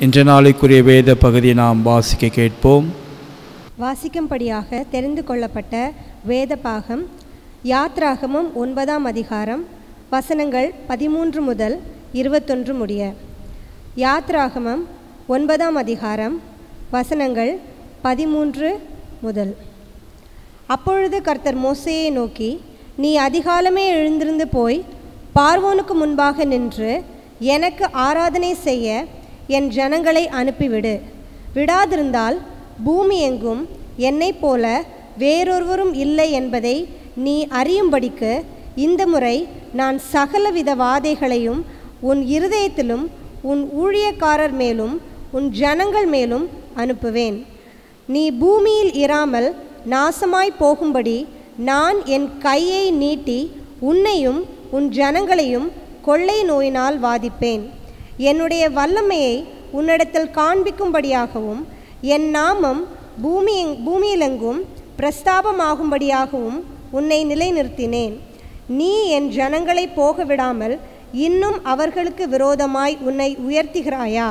இன்ற நாளைக்குரிய வேத பகுதியை நாம் வாசிக்க கேட்போம் வாசிக்கும்படியாக தெரிந்து கொள்ளப்பட்ட வேத பாகம் யாத்ராகமம் ஒன்பதாம் அதிகாரம் வசனங்கள் பதிமூன்று முதல் இருபத்தொன்று முடிய யாத்ராகமம் ஒன்பதாம் அதிகாரம் வசனங்கள் பதிமூன்று முதல் அப்பொழுது கர்த்தர் மோசேயை நோக்கி நீ அதிகாலமே எழுந்திருந்து போய் பார்வோனுக்கு முன்பாக நின்று எனக்கு ஆராதனை செய்ய என் ஜனங்களை அனுப்பிவிடு விடாதிருந்தால் பூமி எங்கும் என்னைப் போல வேறொருவரும் இல்லை என்பதை நீ அறியும்படிக்கு இந்த முறை நான் சகலவித வாதைகளையும் உன் இருதயத்திலும் உன் ஊழியக்காரர் மேலும் உன் ஜனங்கள் மேலும் அனுப்புவேன் நீ பூமியில் இராமல் நாசமாய் போகும்படி நான் என் கையை நீட்டி உன்னையும் உன் ஜனங்களையும் கொள்ளை நோயினால் வாதிப்பேன் என்னுடைய வல்லமையை உன்னிடத்தில் காண்பிக்கும்படியாகவும் என் நாமம் பூமி பூமியிலெங்கும் பிரஸ்தாபமாகும்படியாகவும் உன்னை நிலைநிறுத்தினேன் நீ என் ஜனங்களை போக விடாமல் இன்னும் அவர்களுக்கு விரோதமாய் உன்னை உயர்த்துகிறாயா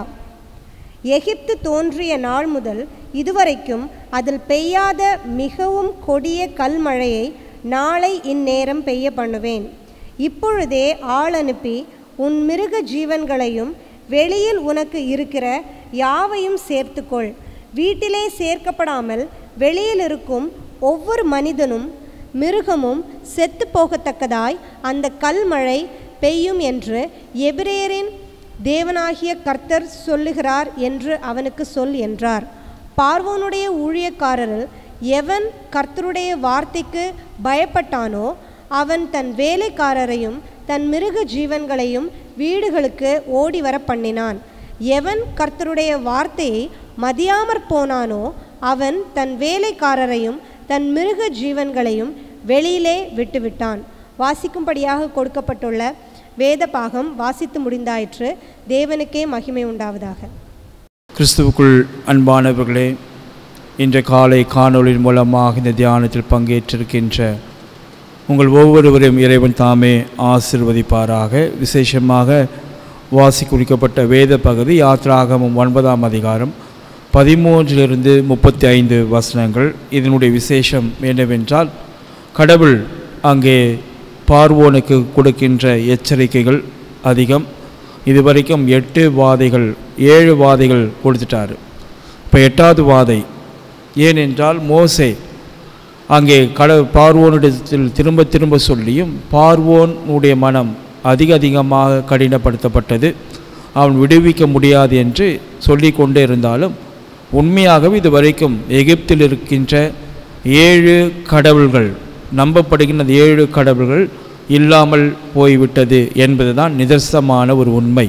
எகிப்து தோன்றிய நாள் முதல் இதுவரைக்கும் அதில் பெய்யாத மிகவும் கொடிய கல்மழையை நாளை இந்நேரம் பெய்ய பண்ணுவேன் இப்பொழுதே ஆள் அனுப்பி உன் மிருக ஜீவன்களையும் வெளியில் உனக்கு இருக்கிற யாவையும் சேர்த்துக்கொள் வீட்டிலே சேர்க்கப்படாமல் வெளியில் இருக்கும் ஒவ்வொரு மனிதனும் மிருகமும் செத்து போகத்தக்கதாய் அந்த கல்மழை பெய்யும் என்று எபிரேயரின் தேவனாகிய கர்த்தர் சொல்லுகிறார் என்று அவனுக்கு சொல் என்றார் பார்வோனுடைய ஊழியக்காரரில் எவன் கர்த்தருடைய வார்த்தைக்கு பயப்பட்டானோ அவன் தன் வேலைக்காரரையும் தன் மிருக ஜீவன்களையும் வீடுகளுக்கு ஓடி வர பண்ணினான் எவன் கர்த்தருடைய வார்த்தையை மதியாமற் போனானோ அவன் தன் வேலைக்காரரையும் தன் மிருக ஜீவன்களையும் வெளியிலே விட்டுவிட்டான் வாசிக்கும்படியாக கொடுக்கப்பட்டுள்ள வேத பாகம் வாசித்து முடிந்தாயிற்று தேவனுக்கே மகிமை உண்டாவதாக கிறிஸ்துவுக்குள் அன்பானவர்களே இன்று காலை காணொளியின் மூலமாக இந்த தியானத்தில் பங்கேற்றிருக்கின்ற உங்கள் ஒவ்வொருவரையும் இறைவன் தாமே ஆசிர்வதிப்பாராக விசேஷமாக வாசி குறிக்கப்பட்ட வேத பகுதி யாத்ராகமம் ஒன்பதாம் அதிகாரம் பதிமூன்றிலிருந்து முப்பத்தி ஐந்து வசனங்கள் இதனுடைய விசேஷம் என்னவென்றால் கடவுள் அங்கே பார்வோனுக்கு கொடுக்கின்ற எச்சரிக்கைகள் அதிகம் இதுவரைக்கும் எட்டு வாதைகள் ஏழு வாதைகள் கொடுத்துட்டாரு இப்போ எட்டாவது வாதை ஏனென்றால் மோசே அங்கே கட பார்வோனிடத்தில் திரும்ப திரும்ப சொல்லியும் பார்வோனுடைய மனம் அதிக அதிகமாக கடினப்படுத்தப்பட்டது அவன் விடுவிக்க முடியாது என்று சொல்லி கொண்டே இருந்தாலும் உண்மையாகவே இதுவரைக்கும் எகிப்தில் இருக்கின்ற ஏழு கடவுள்கள் நம்பப்படுகின்ற அந்த ஏழு கடவுள்கள் இல்லாமல் போய்விட்டது என்பதுதான் நிதர்சனமான ஒரு உண்மை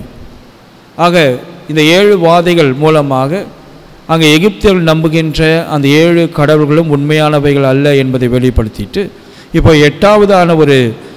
ஆக இந்த ஏழு வாதைகள் மூலமாக அங்கே எகிப்தில் நம்புகின்ற அந்த ஏழு கடவுள்களும் உண்மையானவைகள் அல்ல என்பதை வெளிப்படுத்திட்டு இப்போ எட்டாவதான ஒரு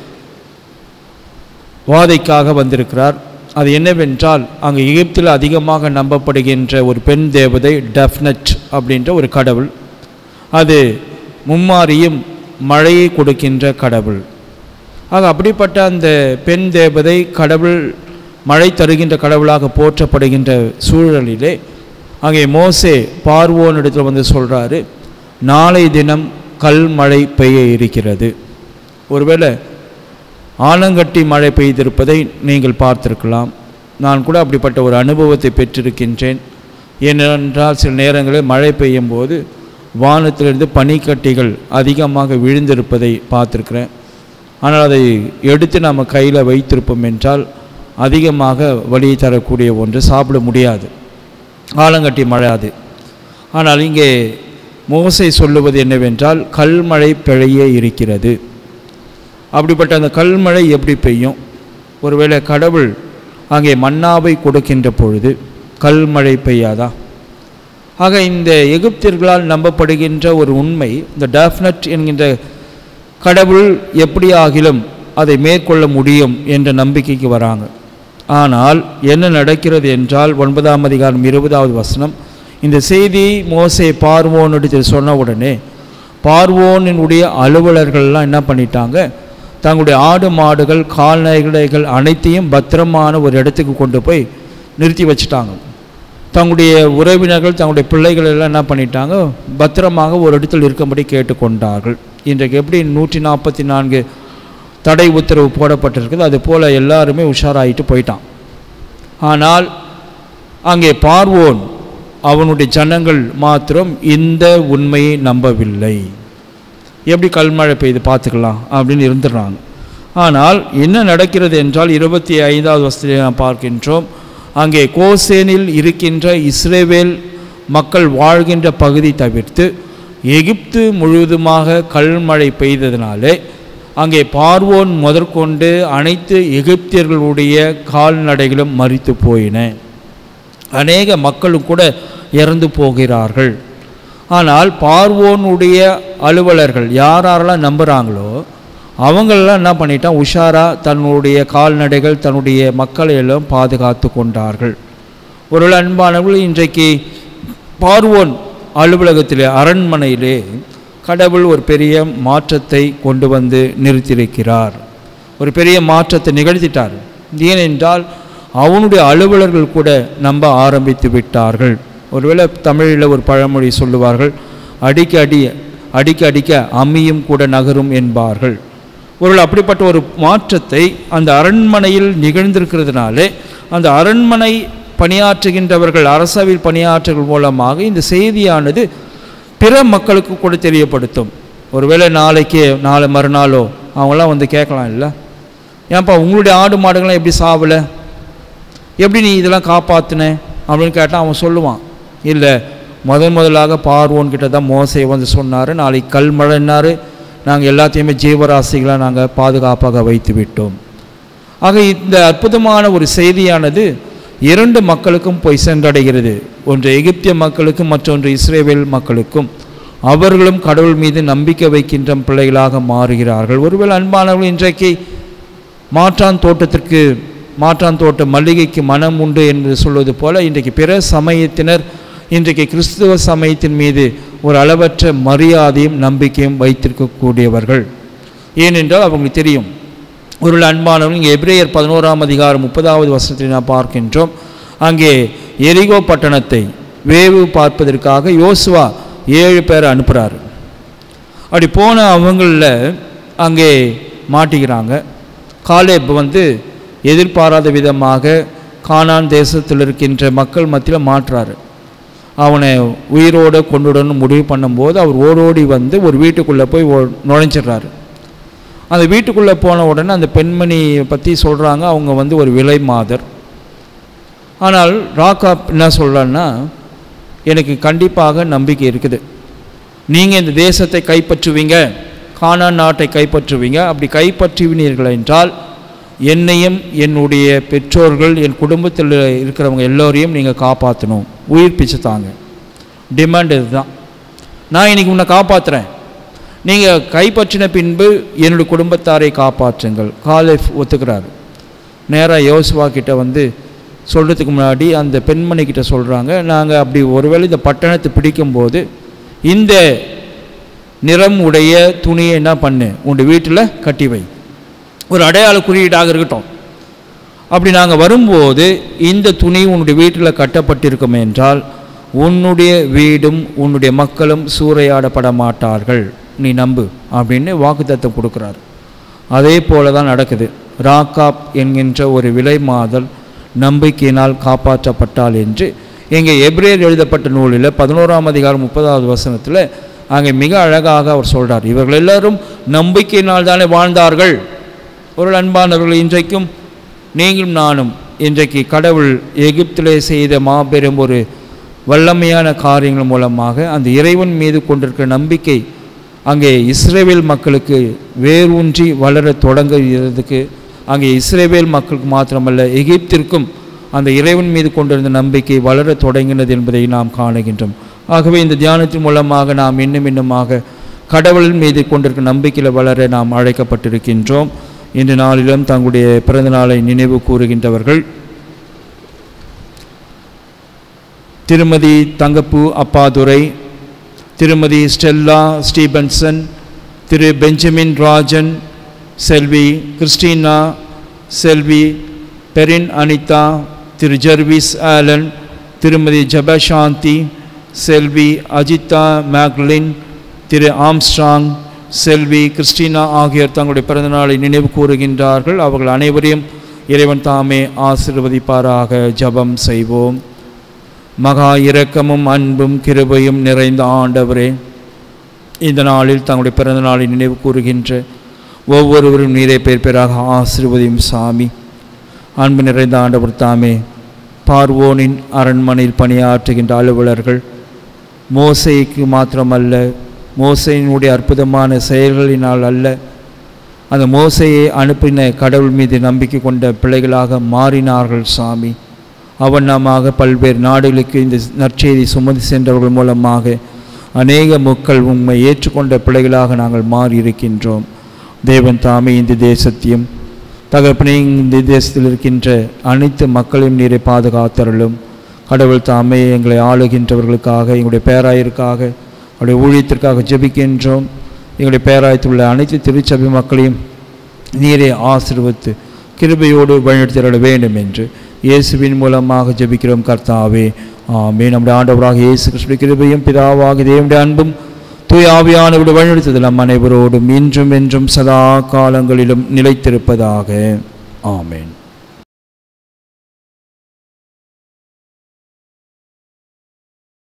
வாதைக்காக வந்திருக்கிறார் அது என்னவென்றால் அங்கே எகிப்தில் அதிகமாக நம்பப்படுகின்ற ஒரு பெண் தேவதை டெஃப்னட் அப்படின்ற ஒரு கடவுள் அது மும்மாரியும் மழையை கொடுக்கின்ற கடவுள் ஆக அப்படிப்பட்ட அந்த பெண் தேவதை கடவுள் மழை தருகின்ற கடவுளாக போற்றப்படுகின்ற சூழலிலே அங்கே மோசே பார்வோனிடத்தில் வந்து சொல்கிறாரு நாளை தினம் கல் மழை பெய்ய இருக்கிறது ஒருவேளை ஆலங்கட்டி மழை பெய்திருப்பதை நீங்கள் பார்த்திருக்கலாம் நான் கூட அப்படிப்பட்ட ஒரு அனுபவத்தை பெற்றிருக்கின்றேன் ஏனென்றால் சில நேரங்களில் மழை பெய்யும் போது வானத்திலிருந்து பனிக்கட்டிகள் அதிகமாக விழுந்திருப்பதை பார்த்துருக்குறேன் ஆனால் அதை எடுத்து நாம் கையில் வைத்திருப்போம் என்றால் அதிகமாக வழி தரக்கூடிய ஒன்று சாப்பிட முடியாது ஆலங்கட்டி மழை அது ஆனால் இங்கே மோசை சொல்லுவது என்னவென்றால் கல்மழை பிழைய இருக்கிறது அப்படிப்பட்ட அந்த கல்மழை எப்படி பெய்யும் ஒருவேளை கடவுள் அங்கே மன்னாவை கொடுக்கின்ற பொழுது கல்மழை பெய்யாதா ஆக இந்த எகிப்தியர்களால் நம்பப்படுகின்ற ஒரு உண்மை இந்த டெஃப்னட் என்கின்ற கடவுள் எப்படியாகிலும் அதை மேற்கொள்ள முடியும் என்ற நம்பிக்கைக்கு வராங்க ஆனால் என்ன நடக்கிறது என்றால் ஒன்பதாம் அதிகாரம் இருபதாவது வசனம் இந்த செய்தி மோசே பார்வோனிடத்தில் சொன்ன உடனே பார்வோனினுடைய அலுவலர்கள்லாம் என்ன பண்ணிட்டாங்க தங்களுடைய ஆடு மாடுகள் கால்நடைகள் அனைத்தையும் பத்திரமான ஒரு இடத்துக்கு கொண்டு போய் நிறுத்தி வச்சுட்டாங்க தங்களுடைய உறவினர்கள் தங்களுடைய பிள்ளைகள் எல்லாம் என்ன பண்ணிட்டாங்க பத்திரமாக ஒரு இடத்தில் இருக்கும்படி கேட்டுக்கொண்டார்கள் இன்றைக்கு எப்படி நூற்றி நாற்பத்தி நான்கு தடை உத்தரவு போடப்பட்டிருக்குது அது போல் எல்லாருமே உஷாராயிட்டு போயிட்டான் ஆனால் அங்கே பார்வோன் அவனுடைய ஜனங்கள் மாத்திரம் இந்த உண்மையை நம்பவில்லை எப்படி கல்மழை பெய்து பார்த்துக்கலாம் அப்படின்னு இருந்துடுறாங்க ஆனால் என்ன நடக்கிறது என்றால் இருபத்தி ஐந்தாவது வருஷத்தில் நாம் பார்க்கின்றோம் அங்கே கோசேனில் இருக்கின்ற இஸ்ரேவேல் மக்கள் வாழ்கின்ற பகுதி தவிர்த்து எகிப்து முழுவதுமாக கல்மழை பெய்ததினாலே அங்கே பார்வோன் முதற்கொண்டு அனைத்து எகிப்தியர்களுடைய கால்நடைகளும் மறித்து போயின அநேக மக்களும் கூட இறந்து போகிறார்கள் ஆனால் பார்வோனுடைய அலுவலர்கள் யார் யாரெல்லாம் நம்புகிறாங்களோ அவங்களெல்லாம் என்ன பண்ணிட்டான் உஷாரா தன்னுடைய கால்நடைகள் தன்னுடைய மக்களை எல்லாம் பாதுகாத்து கொண்டார்கள் ஒரு அன்பானவர்கள் இன்றைக்கு பார்வோன் அலுவலகத்திலே அரண்மனையிலே கடவுள் ஒரு பெரிய மாற்றத்தை கொண்டு வந்து நிறுத்தியிருக்கிறார் ஒரு பெரிய மாற்றத்தை நிகழ்த்திட்டார் ஏனென்றால் அவனுடைய அலுவலர்கள் கூட நம்ப ஆரம்பித்து விட்டார்கள் ஒருவேளை தமிழில் ஒரு பழமொழி சொல்லுவார்கள் அடிக்க அடி அடிக்க அடிக்க அம்மியும் கூட நகரும் என்பார்கள் ஒருவேளை அப்படிப்பட்ட ஒரு மாற்றத்தை அந்த அரண்மனையில் நிகழ்ந்திருக்கிறதுனாலே அந்த அரண்மனை பணியாற்றுகின்றவர்கள் அரசவையில் பணியாற்றுகள் மூலமாக இந்த செய்தியானது பிற மக்களுக்கு கூட தெரியப்படுத்தும் ஒருவேளை நாளைக்கு நாளை மறுநாளோ அவங்களாம் வந்து கேட்கலாம் இல்லை ஏன்ப்பா உங்களுடைய ஆடு மாடுகள்லாம் எப்படி சாவலை எப்படி நீ இதெல்லாம் காப்பாற்றின அப்படின்னு கேட்டால் அவன் சொல்லுவான் இல்லை முதன் முதலாக பார்வோன் கிட்ட தான் மோசை வந்து சொன்னார் நாளைக்கு கல்மழைன்னாரு நாங்கள் எல்லாத்தையுமே ஜீவராசிகளாக நாங்கள் பாதுகாப்பாக வைத்து விட்டோம் ஆக இந்த அற்புதமான ஒரு செய்தியானது இரண்டு மக்களுக்கும் போய் சென்றடைகிறது ஒன்று எகிப்திய மக்களுக்கும் மற்றொன்று இஸ்ரேவேல் மக்களுக்கும் அவர்களும் கடவுள் மீது நம்பிக்கை வைக்கின்ற பிள்ளைகளாக மாறுகிறார்கள் ஒருவேளை அன்பானவர்கள் இன்றைக்கு மாற்றான் தோட்டத்திற்கு மாற்றான் தோட்ட மல்லிகைக்கு மனம் உண்டு என்று சொல்வது போல இன்றைக்கு பிற சமயத்தினர் இன்றைக்கு கிறிஸ்துவ சமயத்தின் மீது ஒரு அளவற்ற மரியாதையும் நம்பிக்கையும் வைத்திருக்கக்கூடியவர்கள் ஏனென்றால் அவங்களுக்கு தெரியும் ஒரு அன்பானவர்கள் இங்கே எப்ரேயர் பதினோராம் அதிகாரம் முப்பதாவது வருஷத்தில் நாம் பார்க்கின்றோம் அங்கே எரிகோ பட்டணத்தை வேவு பார்ப்பதற்காக யோசுவா ஏழு பேரை அனுப்புகிறார் அப்படி போன அவங்களில் அங்கே மாட்டிக்கிறாங்க காலேப் வந்து எதிர்பாராத விதமாக கானான் தேசத்தில் இருக்கின்ற மக்கள் மத்தியில் மாற்றுறாரு அவனை உயிரோடு கொண்டுடணும் முடிவு பண்ணும்போது அவர் ஓடோடி வந்து ஒரு வீட்டுக்குள்ளே போய் ஓ- நுழைஞ்சிடுறாரு அந்த வீட்டுக்குள்ளே போன உடனே அந்த பெண்மணியை பற்றி சொல்கிறாங்க அவங்க வந்து ஒரு விலை மாதர் ஆனால் ராக்காப் என்ன சொல்கிறான்னா எனக்கு கண்டிப்பாக நம்பிக்கை இருக்குது நீங்கள் இந்த தேசத்தை கைப்பற்றுவீங்க கானான் நாட்டை கைப்பற்றுவீங்க அப்படி கைப்பற்றுவீர்கள் என்றால் என்னையும் என்னுடைய பெற்றோர்கள் என் குடும்பத்தில் இருக்கிறவங்க எல்லோரையும் நீங்கள் காப்பாற்றணும் உயிர் பிச்சு தாங்க டிமாண்ட் இதுதான் நான் இன்னைக்கு உன்னை காப்பாற்றுறேன் நீங்கள் கைப்பற்றின பின்பு என்னுடைய குடும்பத்தாரை காப்பாற்றுங்கள் காலேஃப் ஒத்துக்கிறாரு நேராக யோசுவா கிட்ட வந்து சொல்கிறதுக்கு முன்னாடி அந்த பெண்மணி கிட்ட சொல்கிறாங்க நாங்கள் அப்படி ஒருவேளை இந்த பட்டணத்தை பிடிக்கும்போது இந்த நிறம் உடைய துணியை என்ன பண்ணு உன்னுடைய வீட்டில் கட்டி வை ஒரு அடையாள குறியீடாக இருக்கட்டும் அப்படி நாங்கள் வரும்போது இந்த துணி உன்னுடைய வீட்டில் கட்டப்பட்டிருக்கும் என்றால் உன்னுடைய வீடும் உன்னுடைய மக்களும் சூறையாடப்பட மாட்டார்கள் நீ நம்பு அப்படின்னு வாக்குத்தத்தம் கொடுக்குறார் அதே போல தான் நடக்குது ராக்காப் என்கின்ற ஒரு விலை மாதல் நம்பிக்கையினால் காப்பாற்றப்பட்டாள் என்று இங்கே எப்ரேர் எழுதப்பட்ட நூலில் பதினோராம் அதிகாரம் முப்பதாவது வசனத்தில் அங்கே மிக அழகாக அவர் சொல்றார் இவர்கள் எல்லாரும் நம்பிக்கையினால் தானே வாழ்ந்தார்கள் ஒரு அன்பானவர்கள் இன்றைக்கும் நீங்களும் நானும் இன்றைக்கு கடவுள் எகிப்திலே செய்த மாபெரும் ஒரு வல்லமையான காரியங்கள் மூலமாக அந்த இறைவன் மீது கொண்டிருக்கிற நம்பிக்கை அங்கே இஸ்ரேவேல் மக்களுக்கு வேரூன்றி வளர தொடங்குகிறதுக்கு அங்கே இஸ்ரேவேல் மக்களுக்கு மாத்திரமல்ல எகிப்திற்கும் அந்த இறைவன் மீது கொண்டிருந்த நம்பிக்கை வளர தொடங்கினது என்பதை நாம் காணுகின்றோம் ஆகவே இந்த தியானத்தின் மூலமாக நாம் இன்னும் இன்னுமாக கடவுளின் மீது கொண்டிருக்கிற நம்பிக்கையில் வளர நாம் அழைக்கப்பட்டிருக்கின்றோம் இன்று நாளிலும் தங்களுடைய பிறந்த நாளை நினைவு கூறுகின்றவர்கள் திருமதி Thangappu Appadurai Thirumathi Stella Stephenson Thiru Benjamin Rajan Selvi Christina Selvi Perin Anitha Thiru Jervis Alan Thirumathi Jebashanthi Selvi Ajitha Maclin Thiru Armstrong Selvi Christina ஆகியோர் தங்களுடைய பிறந்தநாளை நினைவு கூறுகின்றார்கள் அவர்கள் அனைவரையும் இறைவன் தாமே ஆசீர்வதிப்பாராக ஜெபம் செய்வோம் மகா இரக்கமும் அன்பும் கிருபையும் நிறைந்த ஆண்டவரே இந்த நாளில் தங்களுடைய பிறந்த நாளை நினைவு கூறுகின்ற ஒவ்வொருவரும் நீரை பேர் பேராக ஆசீர்வதியும் சாமி அன்பு நிறைந்த ஆண்டவர் தாமே பார்வோனின் அரண்மனையில் பணியாற்றுகின்ற அலுவலர்கள் மோசைக்கு மாத்திரமல்ல மோசையினுடைய அற்புதமான செயல்களினால் அல்ல அந்த மோசையை அனுப்பின கடவுள் மீது நம்பிக்கை கொண்ட பிள்ளைகளாக மாறினார்கள் சாமி அவண்ணமாக பல்வேறு நாடுகளுக்கு இந்த நற்செய்தி சுமந்து சென்றவர்கள் மூலமாக அநேக மக்கள் உண்மை ஏற்றுக்கொண்ட பிள்ளைகளாக நாங்கள் மாறி இருக்கின்றோம் தேவன் தாமே இந்த தேசத்தையும் தகப்பனே இந்த தேசத்தில் இருக்கின்ற அனைத்து மக்களையும் நீரை பாதுகாத்தருளும் கடவுள் தாமே எங்களை ஆளுகின்றவர்களுக்காக எங்களுடைய பேராயருக்காக அவருடைய ஊழியத்திற்காக ஜெபிக்கின்றோம் எங்களுடைய பேராயத்தில் உள்ள அனைத்து திருச்சபை மக்களையும் நீரை ஆசிர்வத்து கிருபையோடு வழிநடத்திட வேண்டும் என்று இயேசுவின் மூலமாக ஜெபிக்கிறோம் கர்த்தாவே ஆமே நம்முடைய ஆண்டவராக இயேசு கிறிஸ்துவின் கிருபையும் பிதாவாக தேவனுடைய அன்பும் தூய் ஆவியானவருடைய வழிநடத்துதல் நம் அனைவரோடும் இன்றும் என்றும் சதா காலங்களிலும் நிலைத்திருப்பதாக ஆமேன்